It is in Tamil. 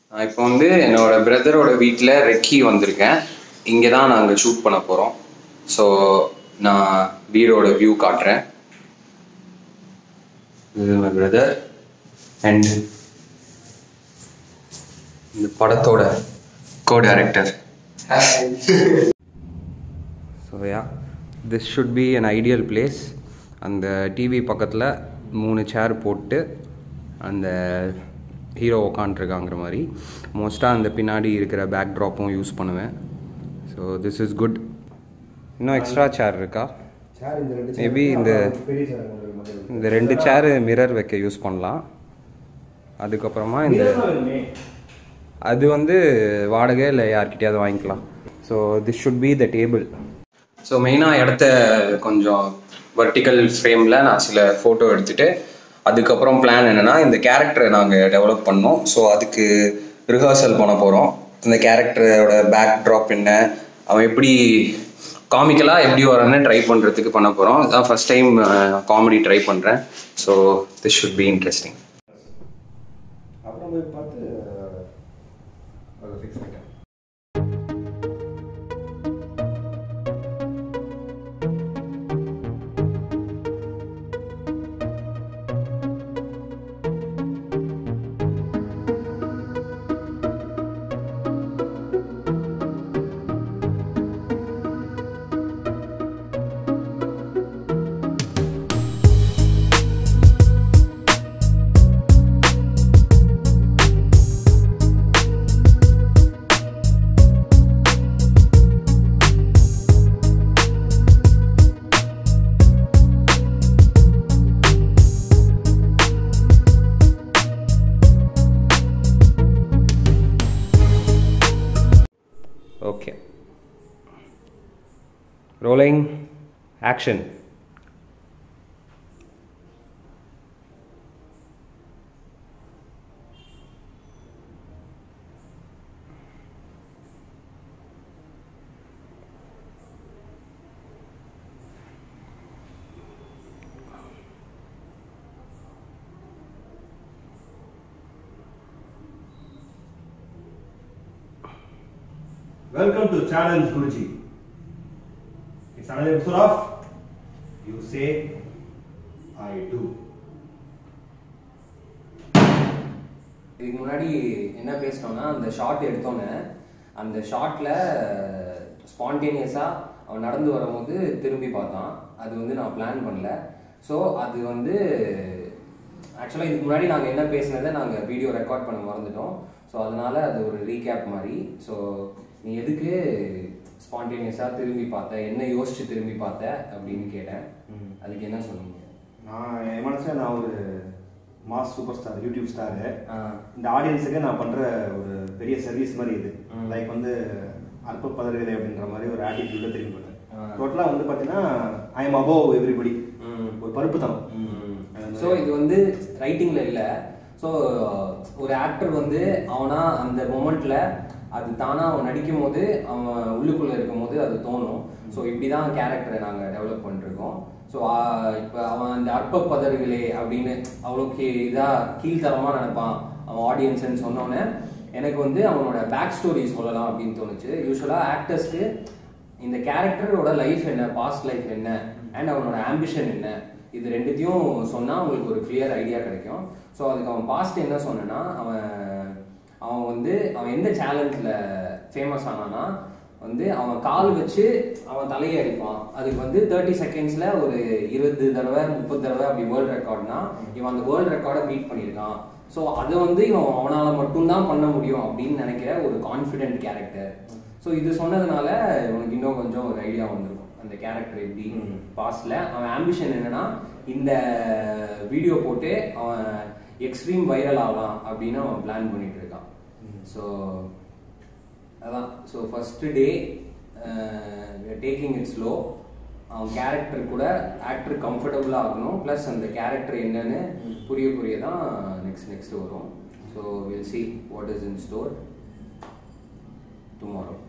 நான் இப்போ வந்து என்னோட பிரதரோட வீட்டில் ரெக்கி வந்திருக்கேன் இங்கே தான் நாங்கள் ஷூட் பண்ண போகிறோம் ஸோ நான் வீடோட வியூ காட்டுறேன் இது மை பிரதர் அண்ட் இந்த படத்தோட co director so yeah this should be an ideal place அந்த டிவி பக்கத்தில் மூணு சேர் போட்டு அந்த ஹீரோ உக்காண்ட்ருக்காங்கிற மாதிரி மோஸ்ட்டாக அந்த பின்னாடி இருக்கிற பேக் ட்ராப்பும் யூஸ் பண்ணுவேன் ஸோ திஸ் இஸ் குட் இன்னும் எக்ஸ்ட்ரா சேர் இருக்கா சேர் இந்த ரெண்டு Maybe இந்த பெரிய சேர் உங்களுக்கு மாதிரி இந்த ரெண்டு சேரு மிரர் வைக்க யூஸ் பண்ணலாம் அதுக்கப்புறமா இந்த வேணுமே அது வந்து வாடகை இல்லை யார்கிட்டயாவது வாங்கிக்கலாம் so this should be the table so மெயினாக இடத்த கொஞ்சம் வெர்டிக்கல் ஃப்ரேமில் நான் சில ஃபோட்டோ எடுத்துட்டு அதுக்கப்புறம் பிளான் என்னென்னா இந்த கேரக்டரை நாங்கள் டெவலப் பண்ணோம் ஸோ அதுக்கு ரிஹர்சல் பண்ண போகிறோம் இந்த கேரக்டரோட பேக் ட்ராப் என்ன அவன் எப்படி காமிக்கலாக எப்படி வரான்னு ட்ரை பண்ணுறதுக்கு பண்ண போகிறோம் இதான் ஃபஸ்ட் டைம் காமெடி ட்ரை பண்ணுறேன் so this should be interesting அப்புறம் போய் பார்த்து அதை ஃபிக்ஸ் பண்ணிட்டேன் Okay. Rolling. Action. Welcome to Challenge Guruji. It's another episode of You Say, I Do. இதுக்கு முன்னாடி என்ன பேசினோம்னா அந்த ஷாட் எடுத்தோன்னே அந்த ஷாட்டில் ஸ்பான்டேனியஸாக அவன் நடந்து வரும்போது திரும்பி பார்த்தான் அது வந்து நான் பிளான் பண்ணல ஸோ அது வந்து ஆக்சுவலாக இதுக்கு முன்னாடி நாங்கள் என்ன பேசினதை நாங்கள் வீடியோ ரெக்கார்ட் பண்ண மறந்துட்டோம் ஸோ அதனால அது ஒரு ரீகேப் மாதிரி ஸோ நீ எதுக்கு ஸ்பான்டேனியஸாக திரும்பி பார்த்த என்ன யோசிச்சு திரும்பி பார்த்த அப்படின்னு கேட்டேன் அதுக்கு என்ன சொன்னீங்க நான் என் மனசில் நான் ஒரு mass super star YouTube star ஆ இந்த ஆடியன்ஸுக்கு நான் பண்ணுற ஒரு பெரிய சர்வீஸ் மாதிரி இது ம். லைக் வந்து அற்ப பதறுகளை அப்படின்ற மாதிரி ஒரு ஆட்டிடியூட திரும்பி ஆ. பண்ணேன் டோட்டலாக வந்து பார்த்தீங்கன்னா ஐ எம் அபோவ் எவ்ரிபடி ம். ஒரு பருப்பு தனம் ஸோ இது வந்து ரைட்டிங்ல இல்ல ஸோ ஒரு ஆக்டர் வந்து அவனா அந்த மொமெண்ட்ல அது தானா அவன் நடிக்கும் போது அவன் உள்ளுக்குள்ள இருக்கும் போது அது தோணும் ஸோ இப்படிதான் கேரக்டரை நாங்க டெவலப் பண்ணிருக்கோம் ஸோ இப்போ அவன் அந்த அற்ப பதறுகளே அப்படின்னு அவ்வளோக்கு இதா கீழ்த்தரமா நினைப்பான் அவன் ஆடியன்ஸ்ன்னு சொன்னோன்னே எனக்கு வந்து அவனோட பேக் ஸ்டோரி சொல்லலாம் அப்படின்னு தோணுச்சு யூஸ்வலாக ஆக்டர்ஸ்க்கு இந்த கேரக்டரோட லைஃப் என்ன பாஸ்ட் லைஃப் என்ன அண்ட் அவனோட ஆம்பிஷன் என்ன இது ரெண்டுத்தையும் சொன்னால் அவங்களுக்கு ஒரு கிளியர் ஐடியா கிடைக்கும் ஸோ அதுக்கு அவன் பாஸ்ட் என்ன சொன்னேன்னா அவன் அவன் வந்து அவன் எந்த சேலஞ்சில் ஃபேமஸ் ஆனானா வந்து அவன் கால் வச்சு அவன் தலையை அடிப்பான் அதுக்கு வந்து தேர்ட்டி செகண்ட்ஸில் ஒரு இருபது தடவை முப்பது தடவை அப்படி வேர்ல்ட் ரெக்கார்ட்னா இவன் அந்த வேர்ல்ட் ரெக்கார்டை பீட் பண்ணியிருக்கான் ஸோ அதை வந்து இவன் அவனால் மட்டும்தான் பண்ண முடியும் அப்படின்னு நினைக்கிற ஒரு கான்ஃபிடென்ட் கேரக்டர் ஸோ இது சொன்னதுனால உனக்கு இன்னும் கொஞ்சம் ஒரு ஐடியா வந்திருக்கும் அந்த கேரக்டர் எப்படி பாஸ்ட்ல அவன் ஆம்பிஷன் என்னன்னா இந்த வீடியோ போட்டு அவன் எக்ஸ்ட்ரீம் வைரல் ஆகலாம் அப்படின்னு அவன் பிளான் பண்ணிட்டு இருக்கான் ஸோ அதான் so first day taking it slow அவன் கேரக்டர் கூட ஆக்டர் கம்ஃபர்டபுளாக ஆகணும் ப்ளஸ் அந்த கேரக்டர் என்னன்னு புரிய புரிய தான் நெக்ஸ்ட் நெக்ஸ்ட் வரும் so will see what is in store tomorrow